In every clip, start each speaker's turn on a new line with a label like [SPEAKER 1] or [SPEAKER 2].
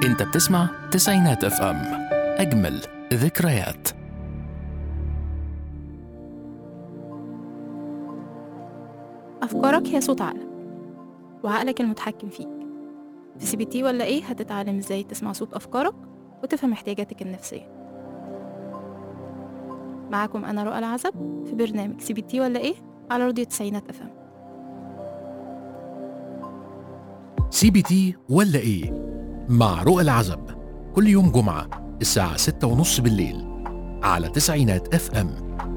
[SPEAKER 1] انت بتسمع تسعينات اف ام اجمل ذكريات
[SPEAKER 2] أفكارك هي صوت عقلك وعقلك المتحكم فيك في سي بي تي ولا إيه هتتعلم إزاي تسمع صوت أفكارك وتفهم احتياجاتك النفسية معاكم أنا رؤى العزب في برنامج سي بي تي ولا إيه على راديو تسعينات أفهم
[SPEAKER 1] سي بي تي ولا ايه مع رؤى العزب كل يوم جمعة الساعة ستة ونص بالليل على تسعينات اف ام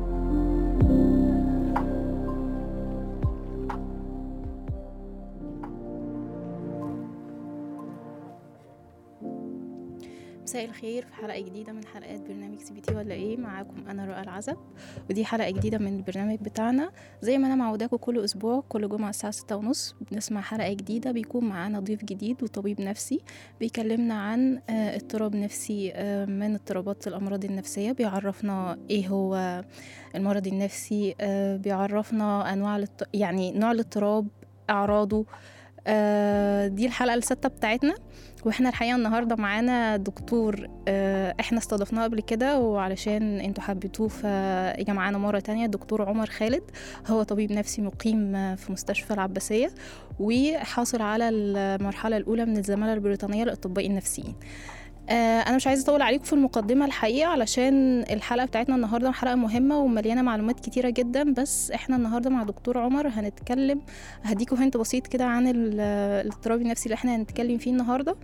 [SPEAKER 2] مساء الخير في حلقة جديدة من حلقات برنامج سي بي تي ولا ايه معاكم انا رؤى العزب ودي حلقة جديدة من البرنامج بتاعنا زي ما انا معوداكم كل اسبوع كل جمعة الساعة ستة ونص بنسمع حلقة جديدة بيكون معانا ضيف جديد وطبيب نفسي بيكلمنا عن آه، اضطراب نفسي آه، من اضطرابات الامراض النفسية بيعرفنا ايه هو المرض النفسي آه، بيعرفنا انواع الاضط- يعني نوع الاضطراب اعراضه آه، دي الحلقة الستة بتاعتنا واحنا الحقيقه النهارده معانا دكتور آه، احنا استضفناه قبل كده وعلشان انتوا حبيتوه فاجا معانا مره تانية الدكتور عمر خالد هو طبيب نفسي مقيم آه، في مستشفى العباسيه وحاصل على المرحله الاولى من الزماله البريطانيه للاطباء النفسيين آه، انا مش عايزه اطول عليكم في المقدمه الحقيقه علشان الحلقه بتاعتنا النهارده حلقه مهمه ومليانه معلومات كتيره جدا بس احنا النهارده مع دكتور عمر هنتكلم هديكوا هنت بسيط كده عن ال- الاضطراب النفسي اللي احنا هنتكلم فيه النهارده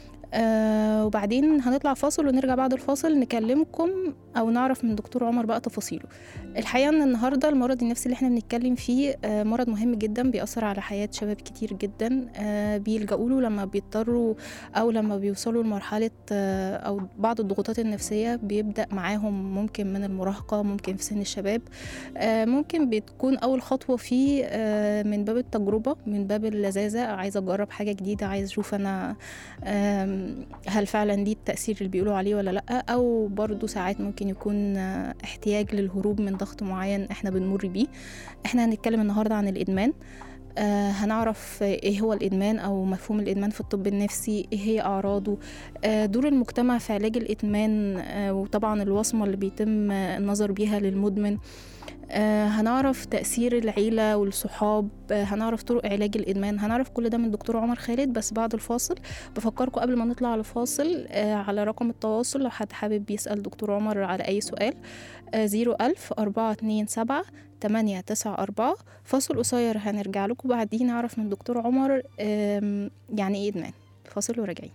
[SPEAKER 2] آه وبعدين هنطلع فاصل ونرجع بعد الفاصل نكلمكم او نعرف من دكتور عمر بقى تفاصيله الحقيقه ان النهارده المرض النفسي اللي احنا بنتكلم فيه آه مرض مهم جدا بيأثر على حياه شباب كتير جدا آه بيلجأوا له لما بيضطروا او لما بيوصلوا لمرحله آه او بعض الضغوطات النفسيه بيبدأ معاهم ممكن من المراهقه ممكن في سن الشباب آه ممكن بتكون اول خطوه فيه آه من باب التجربه من باب اللذاذه عايزه اجرب حاجه جديده عايز اشوف انا آم، هل فعلا دي التأثير اللي بيقولوا عليه ولا لأ أو برضو ساعات ممكن يكون آه، احتياج للهروب من ضغط معين احنا بنمر بيه احنا هنتكلم النهاردة عن الإدمان آه هنعرف ايه هو الادمان او مفهوم الادمان في الطب النفسي ايه هي اعراضه آه دور المجتمع في علاج الادمان آه وطبعا الوصمه اللي بيتم آه، النظر بيها للمدمن آه هنعرف تأثير العيلة والصحاب آه هنعرف طرق علاج الإدمان هنعرف كل ده من دكتور عمر خالد بس بعد الفاصل بفكركم قبل ما نطلع على فاصل آه على رقم التواصل لو حد حابب يسأل دكتور عمر على أي سؤال زيرو ألف أربعة اتنين سبعة تمانية تسعة أربعة فاصل قصير هنرجع لكم بعدين نعرف من دكتور عمر آم، يعني إيه إدمان فاصل وراجعين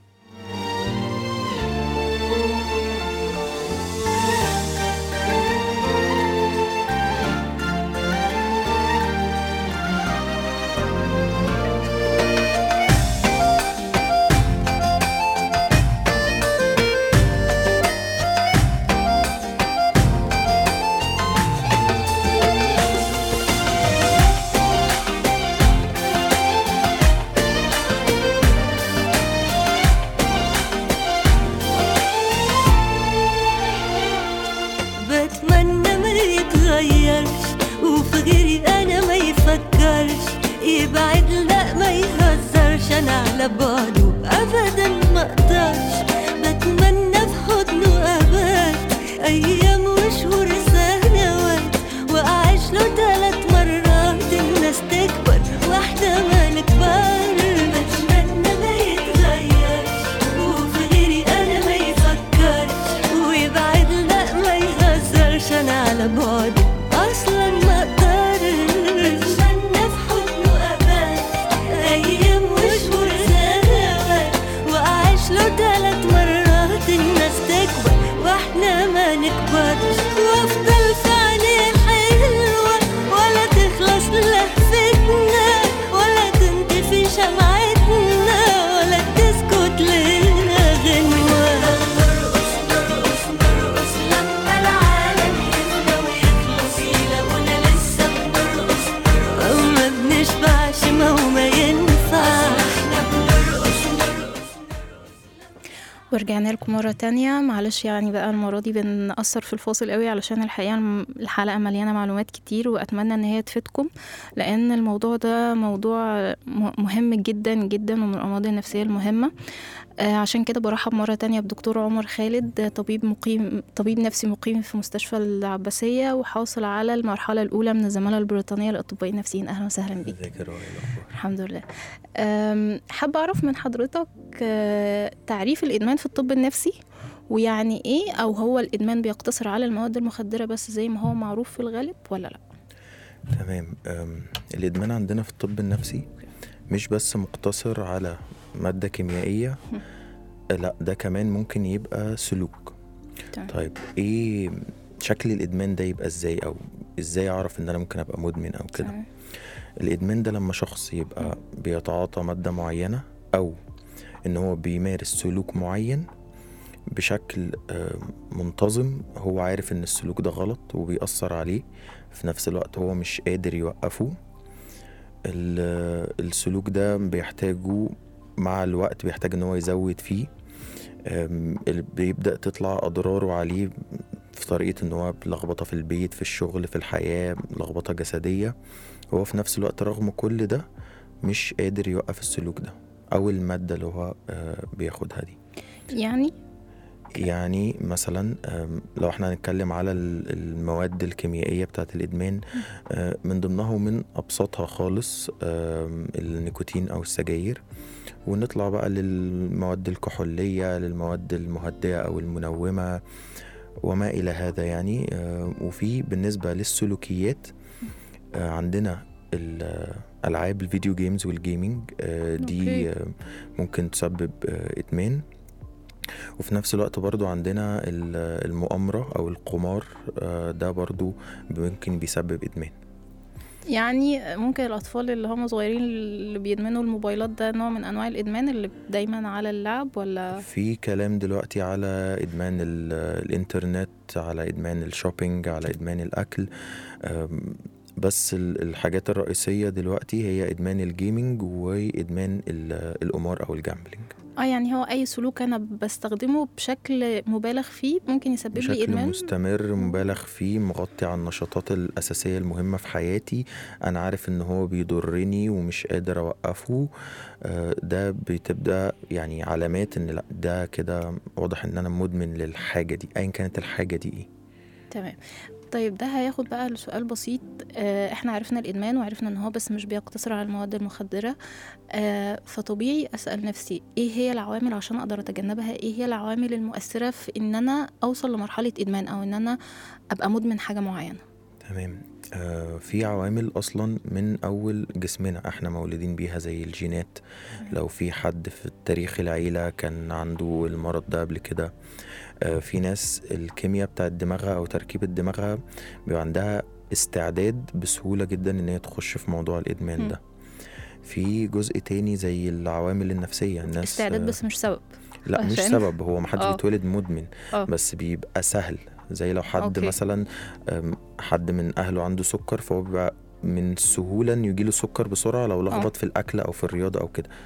[SPEAKER 3] بتمنى ما يتغيرش وفي غيري انا ما يفكرش يبعد لا ما يهزرش انا على بعده ابدا ما اقدرش بتمنى في حضنه ابات ايام وشهور سنوات واعيش له ثلاث مرات الناس تكبر واحده ما نكبر بتمنى ما يتغيرش وفي غيري انا ما يفكرش ويبعد لا ما يهزرش انا على بعده اصلا ما اقدرش بتمنى في حضنه ابات ايام وشهور سنوات واعيش له ده
[SPEAKER 2] ورجعنا لكم مرة تانية معلش يعني بقى المرة دي بنأثر في الفاصل قوي علشان الحقيقة الم- الحلقة مليانة معلومات كتير وأتمنى إن هي تفيدكم لأن الموضوع ده موضوع م- مهم جدا جدا ومن الأمراض النفسية المهمة آه، عشان كده برحب مرة تانية بدكتور عمر خالد آه، طبيب مقيم طبيب نفسي مقيم في مستشفى العباسية وحاصل على المرحلة الأولى من الزمالة البريطانية للأطباء النفسيين أهلا وسهلا بيك
[SPEAKER 4] ازيك يا رؤية الأخبار
[SPEAKER 2] الحمد لله أم، حابة أعرف من حضرتك آه، تعريف الإدمان في الطب النفسي ويعني إيه أو هو الإدمان بيقتصر على المواد المخدرة بس زي ما هو معروف في الغالب ولا لأ؟
[SPEAKER 4] تمام أم، الإدمان عندنا في الطب النفسي مش بس مقتصر على مادة كيميائية لا ده كمان ممكن يبقى سلوك
[SPEAKER 2] تمام.
[SPEAKER 4] طيب ايه شكل الإدمان ده يبقى ازاي أو ازاي أعرف إن أنا ممكن أبقى مدمن أو كده
[SPEAKER 2] تمام.
[SPEAKER 4] الإدمان ده لما شخص يبقى بيتعاطى مادة معينة أو إن هو بيمارس سلوك معين بشكل آه، منتظم هو عارف إن السلوك ده غلط وبيأثر عليه في نفس الوقت هو مش قادر يوقفه ال- السلوك ده بيحتاجه مع الوقت بيحتاج إن هو يزود فيه آم، ال- بيبدأ تطلع أضراره عليه في طريقة إن هو لخبطة في البيت في الشغل في الحياة لخبطة جسدية هو في نفس الوقت رغم كل ده مش قادر يوقف السلوك ده أو المادة اللي هو آه، بياخدها دي
[SPEAKER 2] يعني
[SPEAKER 4] يعني مثلا آم، لو احنا هنتكلم على ال- المواد الكيميائية بتاعة الإدمان آه، من ضمنها ومن أبسطها خالص آم، النيكوتين أو السجاير ونطلع بقى للمواد الكحولية للمواد المهدئة أو المنومة وما إلى هذا يعني آه، وفي بالنسبة للسلوكيات آه، عندنا ال- ألعاب الفيديو جيمز والجيمنج آه،
[SPEAKER 2] أوكي.
[SPEAKER 4] دي آه، ممكن تسبب آه، إدمان وفي نفس الوقت برضو عندنا ال- المؤامرة أو القمار آه، ده برضو ممكن بيسبب إدمان
[SPEAKER 2] يعني ممكن الأطفال اللي هم صغيرين اللي بيدمنوا الموبايلات ده نوع من أنواع الإدمان اللي دايما على اللعب ولا
[SPEAKER 4] في كلام دلوقتي على إدمان ال- الإنترنت على إدمان الشوبينج على إدمان الأكل أم، بس ال- الحاجات الرئيسية دلوقتي هي إدمان الجيمنج وإدمان ال- القمار أو الجامبلينج
[SPEAKER 2] اه يعني هو أي سلوك أنا بستخدمه بشكل مبالغ فيه ممكن يسبب لي
[SPEAKER 4] بشكل
[SPEAKER 2] إدمان
[SPEAKER 4] مستمر مبالغ فيه مغطي على النشاطات الأساسية المهمة في حياتي أنا عارف إن هو بيضرني ومش قادر أوقفه آه، ده بتبدأ يعني علامات إن لأ ده كده واضح إن أنا مدمن للحاجة دي أيا كانت الحاجة دي إيه
[SPEAKER 2] تمام طيب ده هياخد بقى لسؤال بسيط آه، احنا عرفنا الادمان وعرفنا ان هو بس مش بيقتصر على المواد المخدره آه، فطبيعي اسال نفسي ايه هي العوامل عشان اقدر اتجنبها ايه هي العوامل المؤثره في ان انا اوصل لمرحله ادمان او ان انا ابقى مدمن حاجه معينه
[SPEAKER 4] تمام آه في عوامل اصلا من اول جسمنا احنا مولودين بيها زي الجينات لو في حد في تاريخ العيلة كان عنده المرض ده قبل كده آه في ناس الكيمياء بتاعت دماغها او تركيبة دماغها بيبقى عندها استعداد بسهولة جدا ان هي تخش في موضوع الادمان
[SPEAKER 2] مم.
[SPEAKER 4] ده في جزء تاني زي العوامل النفسية الناس
[SPEAKER 2] استعداد
[SPEAKER 4] آه،
[SPEAKER 2] بس مش سبب
[SPEAKER 4] لا مش
[SPEAKER 2] عشان-
[SPEAKER 4] سبب هو محدش
[SPEAKER 2] آه.
[SPEAKER 4] بيتولد مدمن
[SPEAKER 2] آه.
[SPEAKER 4] بس بيبقى سهل زي لو حد
[SPEAKER 2] أوكي.
[SPEAKER 4] مثلا أم، حد من اهله عنده سكر فهو بيبقى من السهوله انه يجيله سكر بسرعه لو لخبط في الاكل او في الرياضه او كده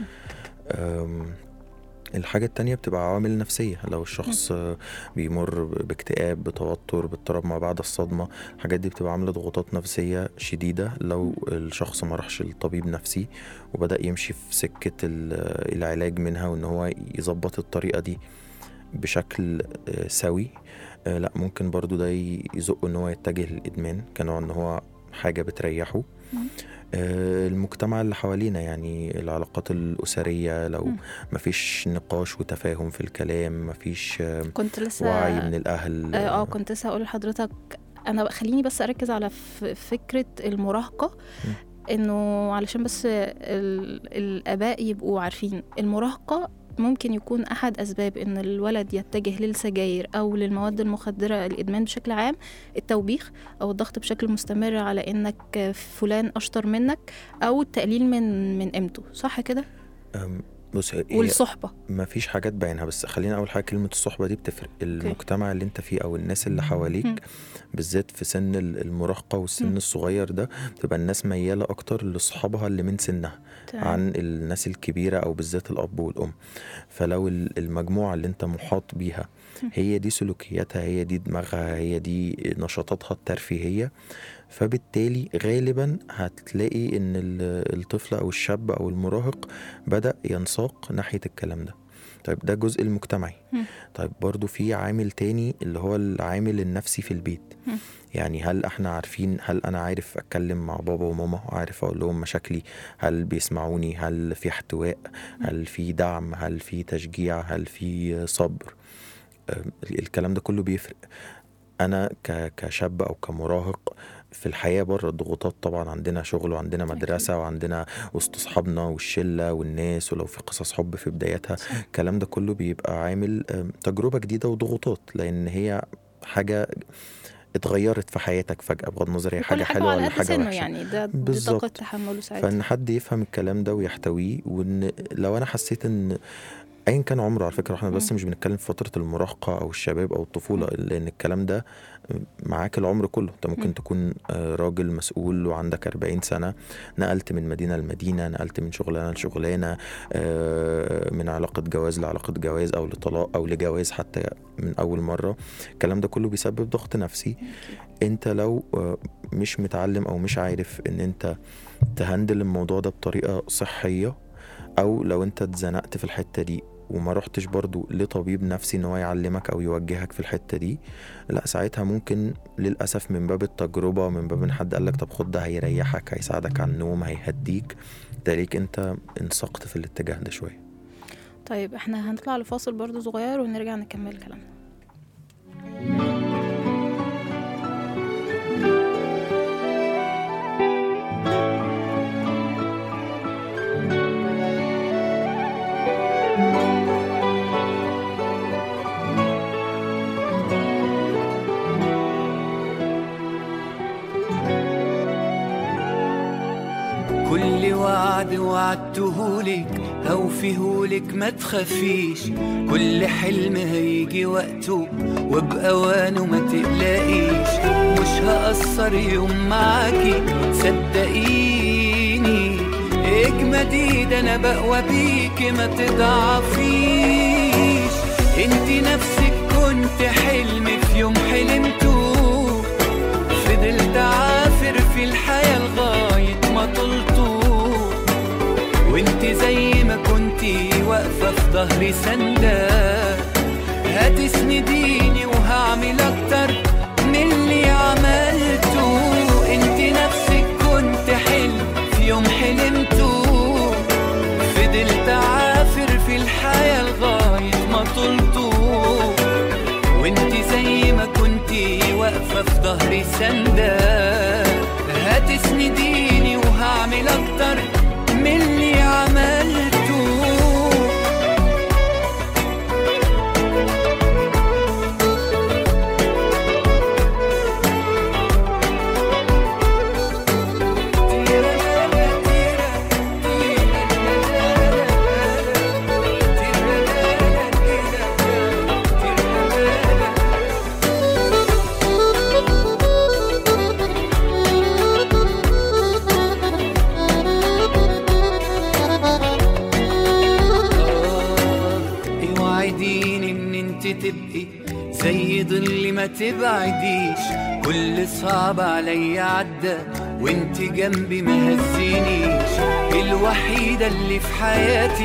[SPEAKER 4] أم، الحاجة التانية بتبقى عوامل نفسية لو الشخص آه، بيمر ب- باكتئاب بتوتر باضطراب ما بعد الصدمة الحاجات دي بتبقى عاملة ضغوطات نفسية شديدة لو الشخص ما راحش لطبيب نفسي وبدأ يمشي في سكة ال- العلاج منها وإن هو يظبط الطريقة دي بشكل آه، سوي آه، لا ممكن برضو ده ي- يزقه إن هو يتجه للإدمان كنوع إن هو حاجة بتريحه
[SPEAKER 2] مم.
[SPEAKER 4] آه، المجتمع اللي حوالينا يعني العلاقات الأسرية لو
[SPEAKER 2] مم.
[SPEAKER 4] مفيش نقاش وتفاهم في الكلام مفيش آه،
[SPEAKER 2] كنت لسه
[SPEAKER 4] وعي من الأهل
[SPEAKER 2] اه آه، كنت لسه هقول لحضرتك انا بقى- خليني بس اركز على ف- فكره المراهقه
[SPEAKER 4] م.
[SPEAKER 2] انه علشان بس ال- الاباء يبقوا عارفين المراهقه ممكن يكون احد اسباب ان الولد يتجه للسجاير او للمواد المخدره الادمان بشكل عام التوبيخ او الضغط بشكل مستمر على انك فلان اشطر منك او التقليل من من قيمته صح كده
[SPEAKER 4] أم، بص هي
[SPEAKER 2] والصحبه
[SPEAKER 4] ما فيش حاجات باينها بس خلينا اول حاجه كلمه الصحبه دي بتفرق المجتمع اللي انت فيه او الناس اللي
[SPEAKER 2] مم.
[SPEAKER 4] حواليك بالذات في سن ال- المراهقه والسن
[SPEAKER 2] مم.
[SPEAKER 4] الصغير ده بتبقى الناس مياله اكتر لاصحابها اللي من سنها
[SPEAKER 2] تمام.
[SPEAKER 4] عن الناس الكبيره او بالذات الاب والام فلو ال- المجموعه اللي انت محاط بيها
[SPEAKER 2] مم.
[SPEAKER 4] هي دي سلوكياتها هي دي دماغها هي دي نشاطاتها الترفيهيه فبالتالي غالبا هتلاقي ان ال- الطفل او الشاب او المراهق بدأ ينساق ناحية الكلام ده طيب ده جزء المجتمعي
[SPEAKER 2] مم.
[SPEAKER 4] طيب برضو في عامل تاني اللي هو العامل النفسي في البيت
[SPEAKER 2] مم.
[SPEAKER 4] يعني هل احنا عارفين هل انا عارف اتكلم مع بابا وماما وعارف اقول لهم مشاكلي هل بيسمعوني هل في احتواء هل في دعم هل في تشجيع هل في صبر آه، الكلام ده كله بيفرق انا ك- كشاب او كمراهق في الحياه بره الضغوطات طبعا عندنا شغل وعندنا مدرسه وعندنا وسط اصحابنا والشله والناس ولو في قصص حب في بدايتها الكلام ده كله بيبقى عامل آم، تجربه جديده وضغوطات لان هي حاجه اتغيرت في حياتك فجاه بغض النظر هي
[SPEAKER 2] وكل
[SPEAKER 4] حاجه
[SPEAKER 2] حاجه
[SPEAKER 4] حلوه
[SPEAKER 2] على
[SPEAKER 4] ولا
[SPEAKER 2] قد
[SPEAKER 4] حاجه
[SPEAKER 2] سنه
[SPEAKER 4] وحشه
[SPEAKER 2] يعني ده دي طاقه
[SPEAKER 4] بالظبط.
[SPEAKER 2] تحمله ساعتها
[SPEAKER 4] فان حد يفهم الكلام ده ويحتويه وان لو انا حسيت ان ايا كان عمره على فكره احنا بس
[SPEAKER 2] مم.
[SPEAKER 4] مش بنتكلم في فتره المراهقه او الشباب او الطفوله لان الكلام ده معاك العمر كله انت ممكن
[SPEAKER 2] مم.
[SPEAKER 4] تكون آه، راجل مسؤول وعندك 40 سنه نقلت من مدينه لمدينه نقلت من شغلانه لشغلانه آه، من علاقه جواز لعلاقه جواز او لطلاق او لجواز حتى من اول مره الكلام ده كله بيسبب ضغط نفسي انت لو آه، مش متعلم او مش عارف ان انت تهندل الموضوع ده بطريقه صحيه او لو انت اتزنقت في الحته دي وما رحتش برضو لطبيب نفسي ان هو يعلمك او يوجهك في الحته دي لا ساعتها ممكن للاسف من باب التجربه من باب ان حد قالك طب خد ده هيريحك هيساعدك على النوم هيهديك تلاقيك انت انسقت في الاتجاه ده شويه
[SPEAKER 2] طيب احنا هنطلع لفاصل برضو صغير ونرجع نكمل كلامنا
[SPEAKER 5] كل وعد وعدتهولك هوفيهولك ما تخافيش كل حلم هيجي وقته وبأوانه ما تقلقيش مش هقصر يوم معاكي صدقيني اجمدي ده انا بقوى بيكي ما تضعفيش انتي نفسك كنت حلم في يوم حلمته فضلت عافر في الحياة لغاية ما طلته وانت زي ما كنتي واقفة في ظهري سندة هتسنديني وهعمل اكتر من اللي عملته انت نفسك كنت حلم في يوم حلمته فضلت عافر في الحياة لغاية ما طلته وانت زي ما كنتي واقفة في ظهري سندة هتسنديني وهعمل أكتر من اللي عملته اوعديني ان انت تبقي زي ظل ما تبعديش كل صعب عليا عدى وانت جنبي ما هزينيش الوحيدة اللي في حياتي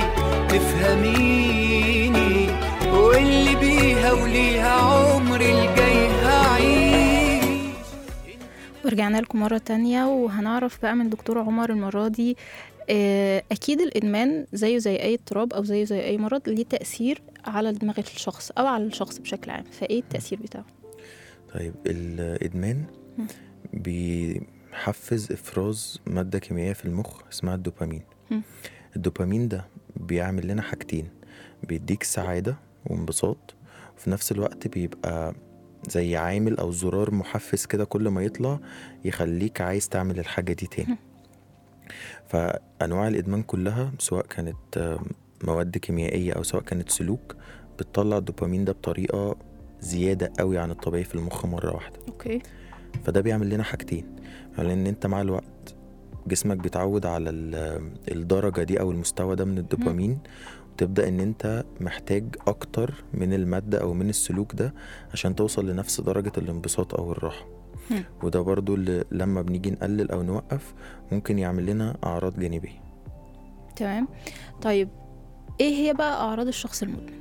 [SPEAKER 5] تفهميني واللي بيها وليها عمري الجاي هعيش
[SPEAKER 2] ورجعنا لكم مرة تانية وهنعرف بقى من دكتور عمر المرة دي آه، أكيد الإدمان زيه زي أي اضطراب أو زيه زي أي مرض ليه تأثير على دماغ الشخص أو على الشخص بشكل عام فإيه التأثير بتاعه؟
[SPEAKER 4] طيب الادمان
[SPEAKER 2] مم.
[SPEAKER 4] بيحفز افراز ماده كيميائيه في المخ اسمها الدوبامين
[SPEAKER 2] مم.
[SPEAKER 4] الدوبامين ده بيعمل لنا حاجتين بيديك سعاده وانبساط وفي نفس الوقت بيبقى زي عامل او زرار محفز كده كل ما يطلع يخليك عايز تعمل الحاجه دي تاني
[SPEAKER 2] مم.
[SPEAKER 4] فانواع الادمان كلها سواء كانت آم، مواد كيميائيه او سواء كانت سلوك بتطلع الدوبامين ده بطريقه زياده قوي عن الطبيعي في المخ مره واحده
[SPEAKER 2] اوكي
[SPEAKER 4] فده بيعمل لنا حاجتين لان انت مع الوقت جسمك بيتعود على ال- الدرجه دي او المستوى ده من الدوبامين وتبدا ان انت محتاج اكتر من الماده او من السلوك ده عشان توصل لنفس درجه الانبساط او الراحه
[SPEAKER 2] مم.
[SPEAKER 4] وده برضو اللي لما بنيجي نقلل او نوقف ممكن يعمل لنا اعراض جانبيه
[SPEAKER 2] تمام طيب ايه هي بقى اعراض الشخص المدمن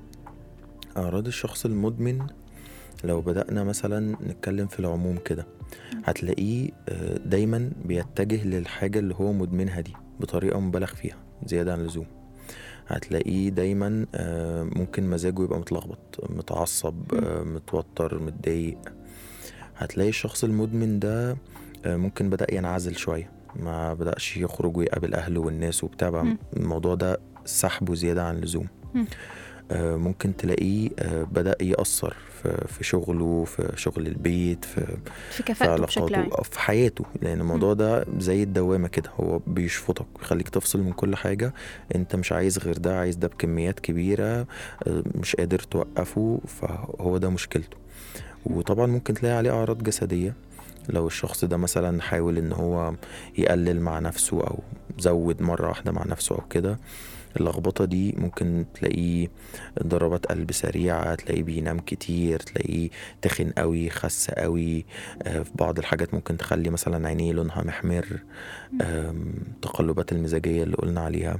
[SPEAKER 4] أعراض الشخص المدمن لو بدأنا مثلا نتكلم في العموم كده هتلاقيه آه، دايما بيتجه للحاجة اللي هو مدمنها دي بطريقة مبالغ فيها زيادة عن اللزوم هتلاقيه دايما آه، ممكن مزاجه يبقى متلخبط متعصب آه، متوتر متضايق هتلاقي الشخص المدمن ده آه، ممكن بدأ ينعزل شوية ما بدأش يخرج ويقابل أهله والناس وبتاع بقى
[SPEAKER 2] مم.
[SPEAKER 4] الموضوع ده سحبه زيادة عن اللزوم
[SPEAKER 2] مم.
[SPEAKER 4] آه، ممكن تلاقيه آه، بدأ يأثر في في شغله في شغل البيت في
[SPEAKER 2] في
[SPEAKER 4] في
[SPEAKER 2] كفاءته بشكل عام
[SPEAKER 4] علاقاته أو في حياته لأن الموضوع ده زي الدوامة كده هو بيشفطك بيخليك تفصل من كل حاجة أنت مش عايز غير ده عايز ده بكميات كبيرة آه، مش قادر توقفه فهو ده مشكلته وطبعا ممكن تلاقي عليه أعراض جسدية لو الشخص ده مثلا حاول ان هو يقلل مع نفسه او زود مرة واحدة مع نفسه او كده اللخبطة دي ممكن تلاقيه ضربات قلب سريعة تلاقيه بينام كتير تلاقيه تخن قوي خس قوي آه، في بعض الحاجات ممكن تخلي مثلا عينيه لونها محمر آم، تقلبات المزاجية اللي قلنا عليها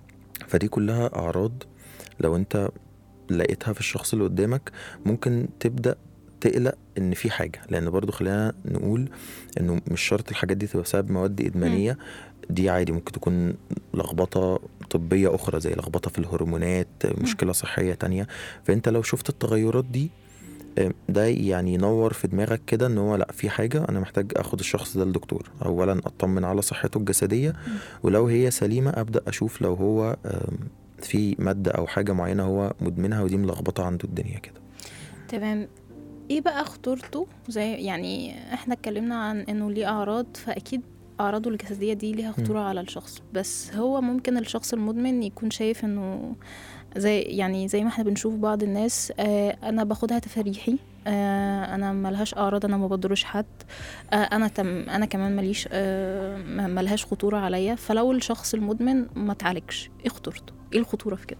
[SPEAKER 4] فدي كلها أعراض لو انت لقيتها في الشخص اللي قدامك ممكن تبدأ تقلق ان في حاجه لان برضو خلينا نقول انه مش شرط الحاجات دي تبقى بسبب مواد ادمانيه دي عادي ممكن تكون لخبطه طبيه اخرى زي لخبطه في الهرمونات مشكله صحيه تانية فانت لو شفت التغيرات دي آه، ده يعني ينور في دماغك كده ان هو لا في حاجه انا محتاج اخد الشخص ده لدكتور اولا اطمن على صحته الجسديه ولو هي سليمه ابدا اشوف لو هو آم، في ماده او حاجه معينه هو مدمنها ودي ملخبطه عنده الدنيا كده
[SPEAKER 2] تمام ايه بقى خطورته زي يعني احنا اتكلمنا عن انه ليه اعراض فاكيد اعراضه الجسديه دي ليها خطوره على الشخص بس هو ممكن الشخص المدمن يكون شايف انه زي يعني زي ما احنا بنشوف بعض الناس آه انا باخدها تفريحي آه انا ملهاش اعراض انا ما بضرش حد آه انا تم انا كمان ماليش آه ما- ملهاش خطوره عليا فلو الشخص المدمن ما تعالجش ايه خطورته ايه الخطوره في كده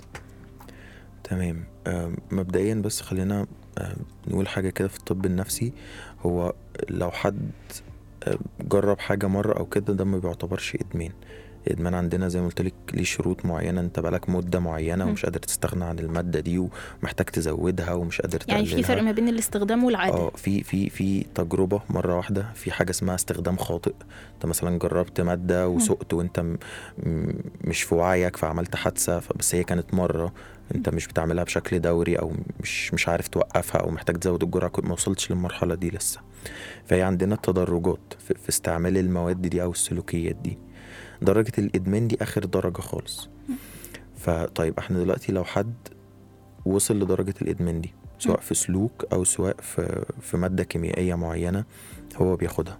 [SPEAKER 4] تمام آم، مبدئيا بس خلينا آم، نقول حاجة كده في الطب النفسي هو لو حد آم، جرب حاجة مرة أو كده ده ما بيعتبرش إدمان الإدمان عندنا زي ما قلت لك ليه شروط معينة أنت بقالك مدة معينة
[SPEAKER 2] مم.
[SPEAKER 4] ومش قادر تستغنى عن المادة دي ومحتاج تزودها ومش قادر
[SPEAKER 2] يعني في
[SPEAKER 4] تقللها.
[SPEAKER 2] فرق ما بين الاستخدام والعاده
[SPEAKER 4] اه في في في تجربه مره واحده في حاجه اسمها استخدام خاطئ انت مثلا جربت ماده وسقت وانت م- م- مش في وعيك فعملت حادثه ف- بس هي كانت مره انت مش بتعملها بشكل دوري او مش مش عارف توقفها او محتاج تزود الجرعه كنت ما وصلتش للمرحله دي لسه فهي عندنا تدرجات في, في استعمال المواد دي او السلوكيات دي درجه الادمان دي اخر درجه خالص فطيب احنا دلوقتي لو حد وصل لدرجه الادمان دي سواء في سلوك او سواء في في ماده كيميائيه معينه هو بياخدها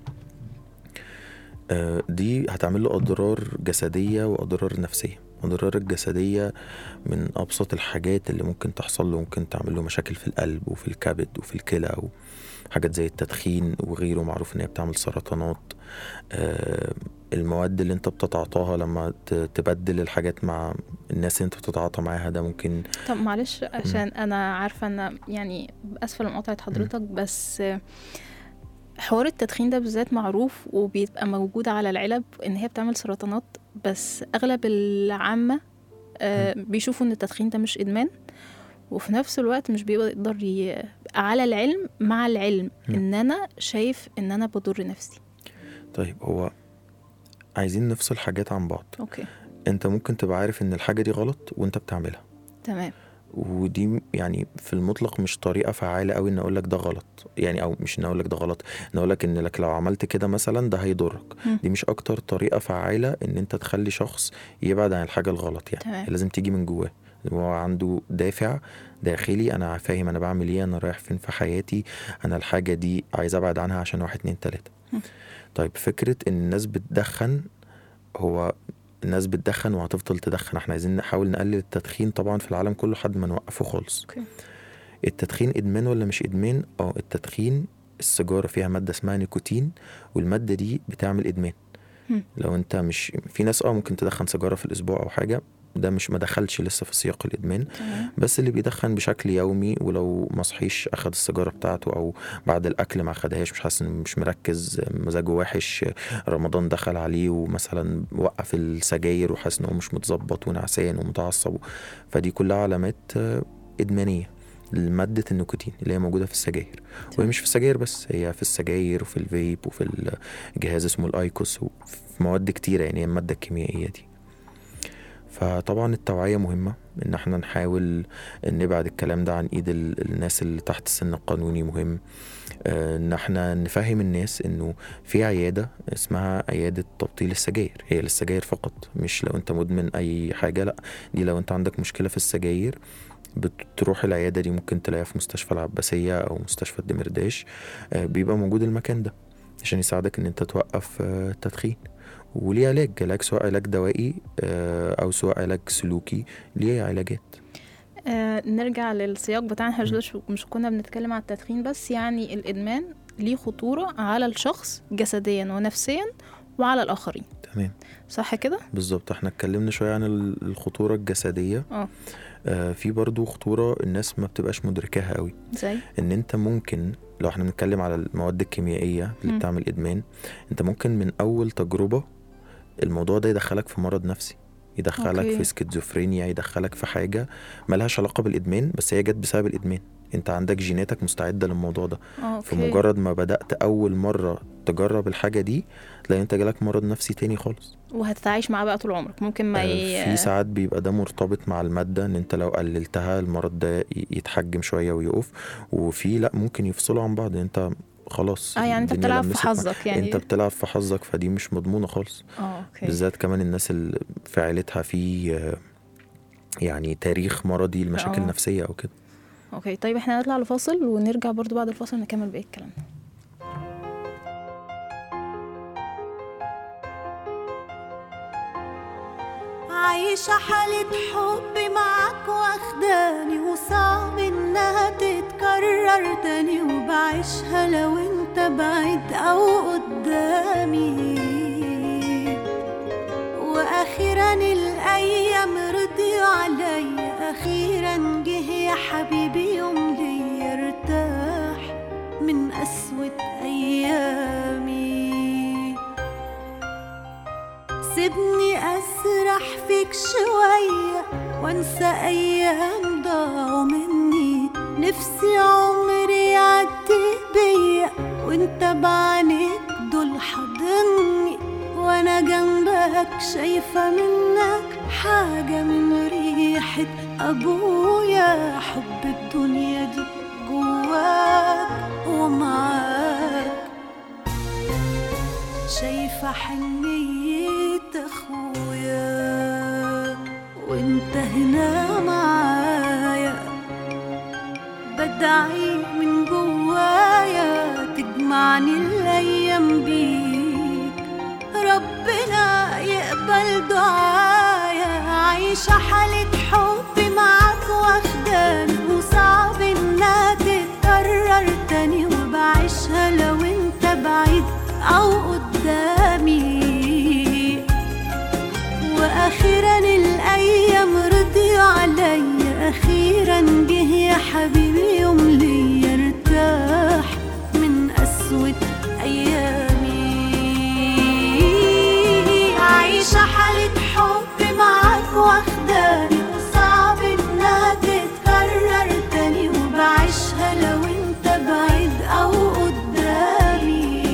[SPEAKER 4] آه، دي هتعمل له اضرار جسديه واضرار نفسيه الاضرار الجسديه من ابسط الحاجات اللي ممكن تحصل له ممكن تعمل له مشاكل في القلب وفي الكبد وفي الكلى وحاجات زي التدخين وغيره معروف ان هي بتعمل سرطانات آه، المواد اللي انت بتتعاطاها لما ت- تبدل الحاجات مع الناس اللي انت بتتعاطى معاها ده ممكن
[SPEAKER 2] طب معلش عشان انا عارفه ان يعني اسفه لمقاطعه حضرتك بس حوار التدخين ده بالذات معروف وبيبقى موجود على العلب ان هي بتعمل سرطانات بس اغلب العامه آه، بيشوفوا ان التدخين ده مش ادمان وفي نفس الوقت مش بيقدر ي... على العلم مع العلم
[SPEAKER 4] مم.
[SPEAKER 2] ان انا شايف ان انا بضر نفسي
[SPEAKER 4] طيب هو عايزين نفصل حاجات عن بعض
[SPEAKER 2] اوكي
[SPEAKER 4] انت ممكن تبقى عارف ان الحاجه دي غلط وانت بتعملها
[SPEAKER 2] تمام
[SPEAKER 4] ودي يعني في المطلق مش طريقه فعاله قوي ان اقول لك ده غلط يعني او مش ان اقول لك ده غلط ان اقول لك ان لك لو عملت كده مثلا ده هيضرك
[SPEAKER 2] مم.
[SPEAKER 4] دي مش اكتر طريقه فعاله ان انت تخلي شخص يبعد عن الحاجه الغلط يعني
[SPEAKER 2] تمام.
[SPEAKER 4] لازم تيجي من جواه هو عنده دافع داخلي انا فاهم انا بعمل ايه انا رايح فين في حياتي انا الحاجه دي عايز ابعد عنها عشان واحد اتنين تلاته
[SPEAKER 2] مم.
[SPEAKER 4] طيب فكره ان الناس بتدخن هو الناس بتدخن وهتفضل تدخن احنا عايزين نحاول نقلل التدخين طبعا في العالم كله لحد ما نوقفه خالص
[SPEAKER 2] اوكي
[SPEAKER 4] التدخين ادمان ولا مش ادمان اه التدخين السيجاره فيها ماده اسمها نيكوتين والماده دي بتعمل ادمان
[SPEAKER 2] هم.
[SPEAKER 4] لو انت مش في ناس اه ممكن تدخن سيجاره في الاسبوع او حاجه ده مش ما دخلش لسه في سياق الادمان
[SPEAKER 2] تمام
[SPEAKER 4] بس اللي بيدخن بشكل يومي ولو ما صحيش اخد السيجاره بتاعته او بعد الاكل ما اخدهاش مش حاسس انه مش مركز مزاجه وحش رمضان دخل عليه ومثلا وقف السجاير وحاسس انه هو مش متظبط ونعسان ومتعصب فدي كلها علامات آه، ادمانيه لماده النيكوتين اللي هي موجوده في السجاير وهي مش في السجاير بس هي في السجاير وفي الفيب وفي الجهاز اسمه الايكوس وفي مواد كتيره يعني هي الماده الكيميائيه دي فطبعا التوعية مهمة ان احنا نحاول نبعد الكلام ده عن ايد ال- الناس اللي تحت السن القانوني مهم آه، ان احنا نفهم الناس انه في عيادة اسمها عيادة تبطيل السجاير هي للسجاير فقط مش لو انت مدمن اي حاجة لا دي لو انت عندك مشكلة في السجاير بتروح العيادة دي ممكن تلاقيها في مستشفى العباسية أو مستشفى الدمرداش آه، بيبقى موجود المكان ده عشان يساعدك إن أنت توقف آه، التدخين وليه علاج علاج سواء علاج دوائي آه، أو سواء علاج سلوكي ليه علاجات
[SPEAKER 2] آه نرجع للسياق بتاعنا احنا مش مش كنا بنتكلم على التدخين بس يعني الادمان ليه خطوره على الشخص جسديا ونفسيا وعلى الاخرين
[SPEAKER 4] تمام
[SPEAKER 2] صح كده
[SPEAKER 4] بالظبط احنا اتكلمنا شوية عن ال- الخطورة الجسدية
[SPEAKER 2] اه
[SPEAKER 4] آه، في برضو خطورة الناس ما بتبقاش مدركاها قوي
[SPEAKER 2] زي
[SPEAKER 4] ان انت ممكن لو احنا بنتكلم على المواد الكيميائية اللي
[SPEAKER 2] مم.
[SPEAKER 4] بتعمل ادمان انت ممكن من اول تجربة الموضوع ده يدخلك في مرض نفسي يدخلك
[SPEAKER 2] أوكي.
[SPEAKER 4] في سكيزوفرينيا يدخلك في حاجة ملهاش علاقة بالادمان بس هي جت بسبب الادمان انت عندك جيناتك مستعدة للموضوع ده
[SPEAKER 2] اه
[SPEAKER 4] في
[SPEAKER 2] اوكي
[SPEAKER 4] مجرد ما بدأت اول مرة تجرب الحاجة دي تلاقي انت جالك مرض نفسي تاني خالص
[SPEAKER 2] وهتتعايش معاه بقى طول عمرك ممكن ما
[SPEAKER 4] آه،
[SPEAKER 2] ي...
[SPEAKER 4] في ساعات بيبقى ده مرتبط مع المادة ان انت لو قللتها المرض ده ي- يتحجم شوية ويقف وفي لا ممكن يفصلوا عن بعض انت خلاص
[SPEAKER 2] اه يعني انت
[SPEAKER 4] الدنيا
[SPEAKER 2] بتلعب في
[SPEAKER 4] لمست معاك.
[SPEAKER 2] حظك يعني
[SPEAKER 4] انت بتلعب في حظك فدي مش مضمونة خالص
[SPEAKER 2] اه اوكي
[SPEAKER 4] بالذات كمان الناس اللي في عيلتها في آه، يعني تاريخ مرضي لمشاكل
[SPEAKER 2] اه.
[SPEAKER 4] نفسية او كده
[SPEAKER 2] اوكي طيب احنا هنطلع لفاصل ونرجع برضو بعد الفاصل نكمل بقية الكلام
[SPEAKER 3] عايشة حالة حب معاك واخداني وصعب انها تتكرر تاني وبعيشها لو انت بعيد او قدامي واخيرا الايام رضيوا عليا اخيرا جه يا حبيبي يوم لي ارتاح من قسوة ايامي سيبني أسرح فيك شوية وانسى أيام ضاعوا مني نفسي عمري يعدي بيا وانت بعينيك دول حاضني وانا جنبك شايفة منك حاجة من ريحة أبويا حب الدنيا دي جواك ومعاك شايفة حنية أخويا وانت هنا معايا بدعي من جوايا تجمعني الأيام بيك ربنا يقبل دعايا عايشة حالة حب معاك واخداني وصعب انها تتكرر تاني وبعيشها لو انت بعيد او قدامي واخيرا الايام رضيوا عليا اخيرا جه يا حبيبي يوم لي ارتاح من قسوة ايامي عايشة حالة حب معاك واخداني وصعب انها تتكرر تاني وبعيشها لو انت بعيد او قدامي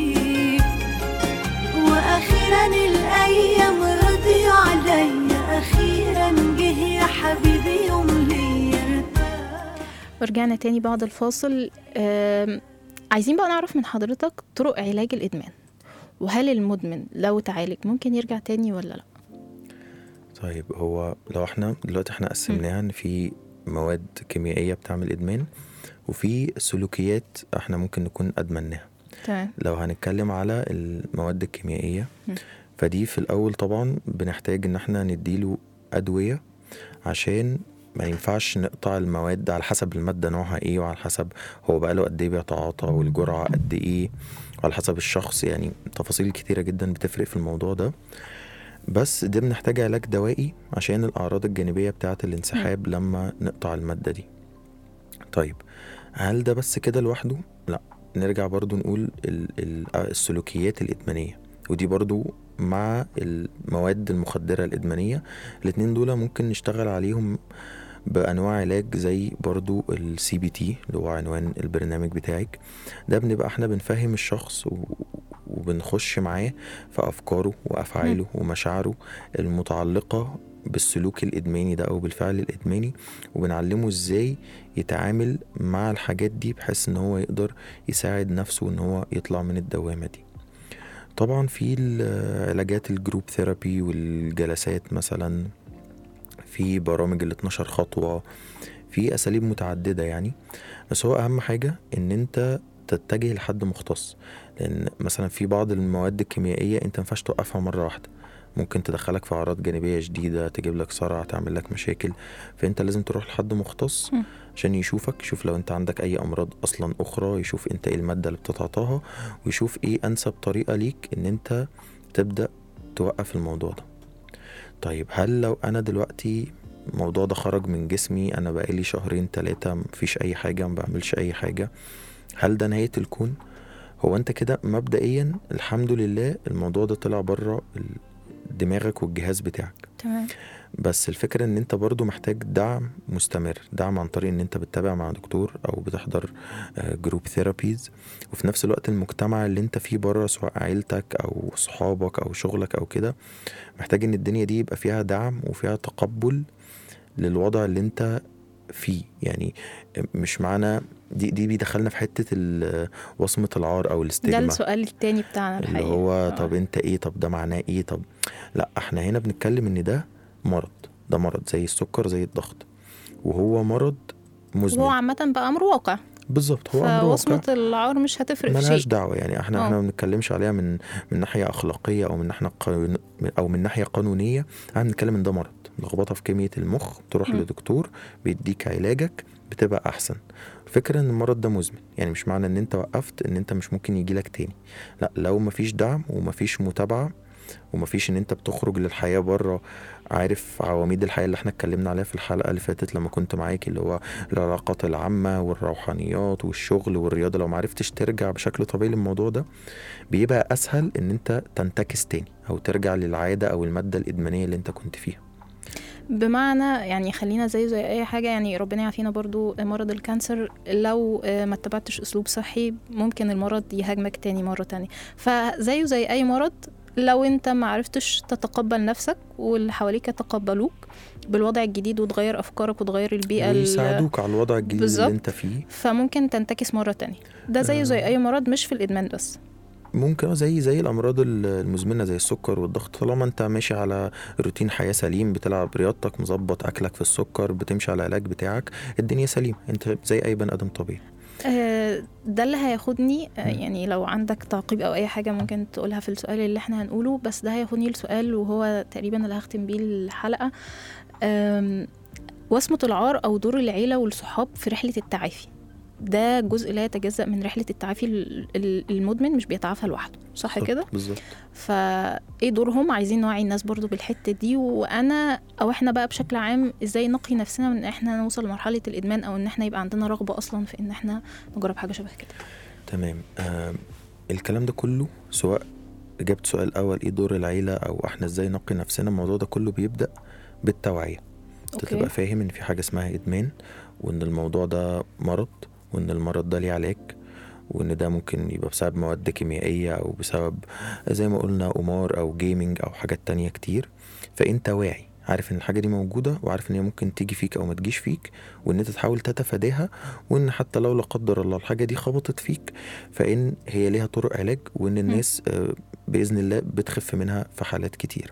[SPEAKER 3] واخيرا الايام رضيوا عليا اخيرا جه يا حبيبي يوم لي ارتاح
[SPEAKER 2] ورجعنا تاني بعد الفاصل آم، عايزين بقى نعرف من حضرتك طرق علاج الإدمان وهل المدمن لو تعالج ممكن يرجع تاني ولا لا
[SPEAKER 4] طيب هو لو احنا دلوقتي احنا قسمناها ان في مواد كيميائية بتعمل ادمان وفي سلوكيات احنا ممكن نكون ادمناها
[SPEAKER 2] تمام
[SPEAKER 4] لو هنتكلم على المواد الكيميائية
[SPEAKER 2] مم.
[SPEAKER 4] فدي في الاول طبعا بنحتاج ان احنا نديله ادويه عشان ما ينفعش نقطع المواد على حسب المادة نوعها ايه وعلى حسب هو بقاله قد ايه بيتعاطى والجرعة قد ايه وعلى حسب الشخص يعني تفاصيل كتيرة جدا بتفرق في الموضوع ده بس ده بنحتاج علاج دوائي عشان الأعراض الجانبية بتاعة الانسحاب لما نقطع المادة دي طيب هل ده بس كده لوحده؟ لا نرجع برضو نقول ال- ال- السلوكيات الإدمانية ودي برضو مع المواد المخدرة الإدمانية الاتنين دول ممكن نشتغل عليهم بأنواع علاج زي برضو السي بي تي اللي هو عنوان البرنامج بتاعك ده بنبقى احنا بنفهم الشخص و... وبنخش معاه في أفكاره وأفعاله ومشاعره المتعلقة بالسلوك الإدماني ده أو بالفعل الإدماني وبنعلمه إزاي يتعامل مع الحاجات دي بحيث إن هو يقدر يساعد نفسه إن هو يطلع من الدوامة دي طبعا في العلاجات الجروب ثيرابي والجلسات مثلا في برامج ال 12 خطوة في أساليب متعددة يعني بس هو أهم حاجة إن أنت تتجه لحد مختص لأن مثلا في بعض المواد الكيميائية أنت مينفعش توقفها مرة واحدة ممكن تدخلك في أعراض جانبية شديدة تجيب لك صرع تعمل لك مشاكل فأنت لازم تروح لحد مختص
[SPEAKER 2] مم.
[SPEAKER 4] عشان يشوفك يشوف لو أنت عندك أي أمراض أصلا أخرى يشوف أنت إيه المادة اللي بتتعاطاها ويشوف إيه أنسب طريقة ليك إن أنت تبدأ توقف الموضوع ده طيب هل لو انا دلوقتي الموضوع ده خرج من جسمي انا بقالي شهرين تلاتة مفيش اي حاجة ما بعملش اي حاجة هل ده نهاية الكون هو انت كده مبدئيا الحمد لله الموضوع ده طلع بره دماغك والجهاز بتاعك
[SPEAKER 2] تمام
[SPEAKER 4] بس الفكرة ان انت برضو محتاج دعم مستمر دعم عن طريق ان انت بتتابع مع دكتور او بتحضر جروب ثيرابيز وفي نفس الوقت المجتمع اللي انت فيه بره سواء عيلتك او صحابك او شغلك او كده محتاج ان الدنيا دي يبقى فيها دعم وفيها تقبل للوضع اللي انت فيه يعني مش معنى دي دي بيدخلنا في حته ال- وصمه العار او
[SPEAKER 2] ده
[SPEAKER 4] الاستجمة
[SPEAKER 2] السؤال التاني بتاعنا
[SPEAKER 4] اللي
[SPEAKER 2] الحقيقة
[SPEAKER 4] هو
[SPEAKER 2] آه.
[SPEAKER 4] طب انت ايه طب ده معناه ايه طب لا احنا هنا بنتكلم ان ده مرض ده مرض زي السكر زي الضغط وهو مرض مزمن
[SPEAKER 2] وهو عامة بقى أمر واقع
[SPEAKER 4] بالظبط هو امر واقع
[SPEAKER 2] فوصمة العار مش هتفرق في
[SPEAKER 4] ملهاش
[SPEAKER 2] شيء
[SPEAKER 4] دعوه يعني احنا
[SPEAKER 2] اه.
[SPEAKER 4] احنا ما بنتكلمش عليها من من ناحيه اخلاقيه او من ناحيه قانون او من ناحيه قانونيه احنا بنتكلم ان ده مرض لخبطه في كميه المخ تروح
[SPEAKER 2] مم.
[SPEAKER 4] لدكتور بيديك علاجك بتبقى احسن الفكره ان المرض ده مزمن يعني مش معنى ان انت وقفت ان انت مش ممكن يجيلك تاني لا لو مفيش دعم ومفيش متابعه ومفيش ان انت بتخرج للحياه بره عارف عواميد الحياه اللي احنا اتكلمنا عليها في الحلقه اللي فاتت لما كنت معاك اللي هو العلاقات العامه والروحانيات والشغل والرياضه لو معرفتش ترجع بشكل طبيعي للموضوع ده بيبقى اسهل ان انت تنتكس تاني او ترجع للعاده او الماده الادمانيه اللي انت كنت فيها
[SPEAKER 2] بمعنى يعني خلينا زي زي اي حاجه يعني ربنا يعافينا برضو مرض الكانسر لو آه، ما اتبعتش اسلوب صحي ممكن المرض يهاجمك تاني مره تانية فزيه زي اي مرض لو انت ما عرفتش تتقبل نفسك واللي حواليك يتقبلوك بالوضع الجديد وتغير افكارك وتغير البيئه ال-
[SPEAKER 4] ويساعدوك على الوضع الجديد
[SPEAKER 2] بالظبط.
[SPEAKER 4] اللي انت فيه
[SPEAKER 2] فممكن تنتكس مره تانية ده زيه زي
[SPEAKER 4] آه.
[SPEAKER 2] اي مرض مش في الادمان بس
[SPEAKER 4] ممكن زي زي الامراض ال- المزمنه زي السكر والضغط طالما انت ماشي على روتين حياه سليم بتلعب رياضتك مظبط اكلك في السكر بتمشي على العلاج بتاعك الدنيا سليمه انت زي اي بني ادم طبيعي
[SPEAKER 2] آه، ده اللي هياخدني آه،
[SPEAKER 4] مم.
[SPEAKER 2] يعني لو عندك تعقيب او اي حاجه ممكن تقولها في السؤال اللي احنا هنقوله بس ده هياخدني لسؤال وهو تقريبا اللي هختم بيه الحلقه آم، وصمه العار او دور العيله والصحاب في رحله التعافي ده جزء لا يتجزأ من رحلة التعافي ال- ال- المدمن مش بيتعافى لوحده صح
[SPEAKER 4] بالظبط-
[SPEAKER 2] كده؟
[SPEAKER 4] بالظبط
[SPEAKER 2] فايه دورهم عايزين نوعي الناس برضو بالحته دي وانا او احنا بقى بشكل عام ازاي نقي نفسنا من ان احنا نوصل لمرحله الادمان او ان احنا يبقى عندنا رغبه اصلا في ان احنا نجرب حاجه شبه كده
[SPEAKER 4] تمام آه الكلام ده كله سواء اجابه سؤال الاول ايه دور العيله او احنا ازاي نقي نفسنا الموضوع ده كله بيبدا بالتوعيه انت
[SPEAKER 2] أوكي.
[SPEAKER 4] تبقى فاهم ان في حاجه اسمها ادمان وان الموضوع ده مرض وان المرض ده ليه علاج وان ده ممكن يبقى بسبب مواد كيميائيه او بسبب زي ما قلنا قمار او جيمنج او حاجات تانية كتير فانت واعي عارف ان الحاجه دي موجوده وعارف ان هي ممكن تيجي فيك او ما تجيش فيك وان انت تحاول تتفاداها وان حتى لو لا قدر الله الحاجه دي خبطت فيك فان هي ليها طرق علاج وان الناس آه، باذن الله بتخف منها في حالات كتير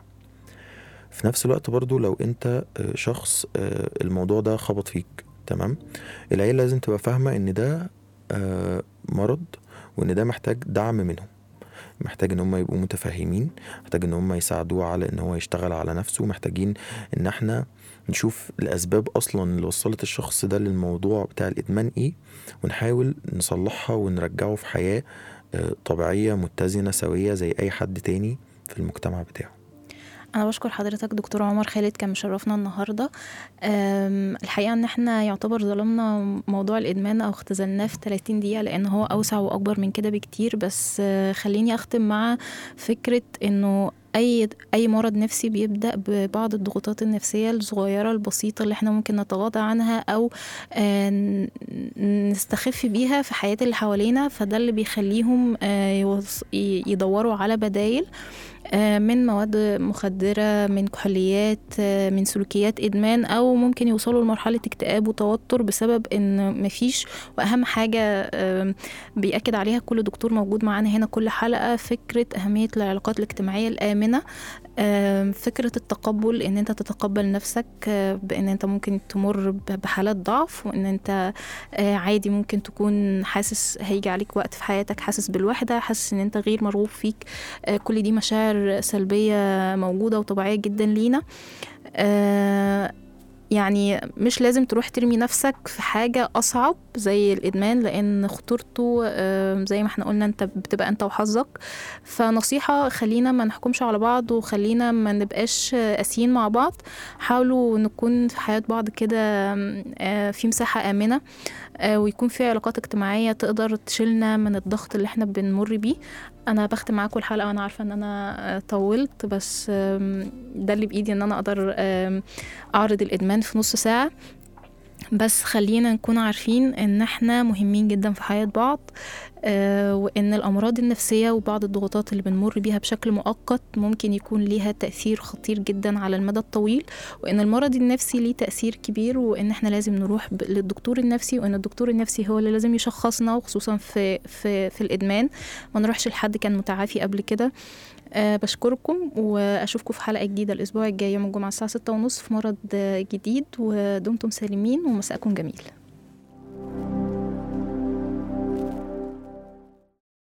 [SPEAKER 4] في نفس الوقت برضو لو انت آه، شخص آه، الموضوع ده خبط فيك تمام العيله لازم تبقى فاهمه ان ده آه، مرض وان ده محتاج دعم منهم محتاج ان هم يبقوا متفاهمين محتاج ان هم يساعدوه على ان هو يشتغل على نفسه محتاجين ان احنا نشوف الاسباب اصلا اللي وصلت الشخص ده للموضوع بتاع الادمان ايه ونحاول نصلحها ونرجعه في حياة آه، طبيعية متزنة سوية زي اي حد تاني في المجتمع بتاعه
[SPEAKER 2] انا بشكر حضرتك دكتور عمر خالد كان مشرفنا النهارده أم، الحقيقه ان احنا يعتبر ظلمنا موضوع الادمان او اختزلناه في 30 دقيقه لان هو اوسع واكبر من كده بكتير بس آه، خليني اختم مع فكره انه اي اي مرض نفسي بيبدا ببعض الضغوطات النفسيه الصغيره البسيطه اللي احنا ممكن نتغاضى عنها او آه، ن- نستخف بيها في حياه اللي حوالينا فده اللي بيخليهم آه، يوص- ي- يدوروا على بدايل آه، من مواد مخدرة من كحوليات آه، من سلوكيات إدمان أو ممكن يوصلوا لمرحلة اكتئاب وتوتر بسبب إن مفيش وأهم حاجة آم، بيأكد عليها كل دكتور موجود معانا هنا كل حلقة فكرة أهمية العلاقات الاجتماعية الآمنة آم، فكرة التقبل إن أنت تتقبل نفسك آه، بإن أنت ممكن تمر ب- بحالات ضعف وإن أنت آه، عادي ممكن تكون حاسس هيجي عليك وقت في حياتك حاسس بالوحدة حاسس إن أنت غير مرغوب فيك آه، كل دي مشاعر سلبية موجودة وطبيعية جدا لينا آه، يعني مش لازم تروح ترمي نفسك في حاجة أصعب زي الإدمان لأن خطورته آه، زي ما احنا قلنا انت بتبقى انت وحظك فنصيحة خلينا ما نحكمش على بعض وخلينا ما نبقاش آه، قاسيين مع بعض حاولوا نكون في حياة بعض كده آه، في مساحة آمنة آه، ويكون في علاقات اجتماعية تقدر تشيلنا من الضغط اللي احنا بنمر بيه انا بختم معاكم الحلقه وانا عارفه ان انا آه، طولت بس آم، ده اللي بايدي ان انا اقدر آم، اعرض الادمان في نص ساعه بس خلينا نكون عارفين ان احنا مهمين جدا في حياه بعض آه، وان الامراض النفسيه وبعض الضغوطات اللي بنمر بيها بشكل مؤقت ممكن يكون ليها تاثير خطير جدا على المدى الطويل وان المرض النفسي ليه تاثير كبير وان احنا لازم نروح ب- للدكتور النفسي وان الدكتور النفسي هو اللي لازم يشخصنا وخصوصا في في في الادمان ما نروحش لحد كان متعافي قبل كده أه بشكركم واشوفكم في حلقه جديده الاسبوع الجاي يوم الجمعه الساعه 6:30 في مرض آه، جديد ودمتم سالمين ومساءكم جميل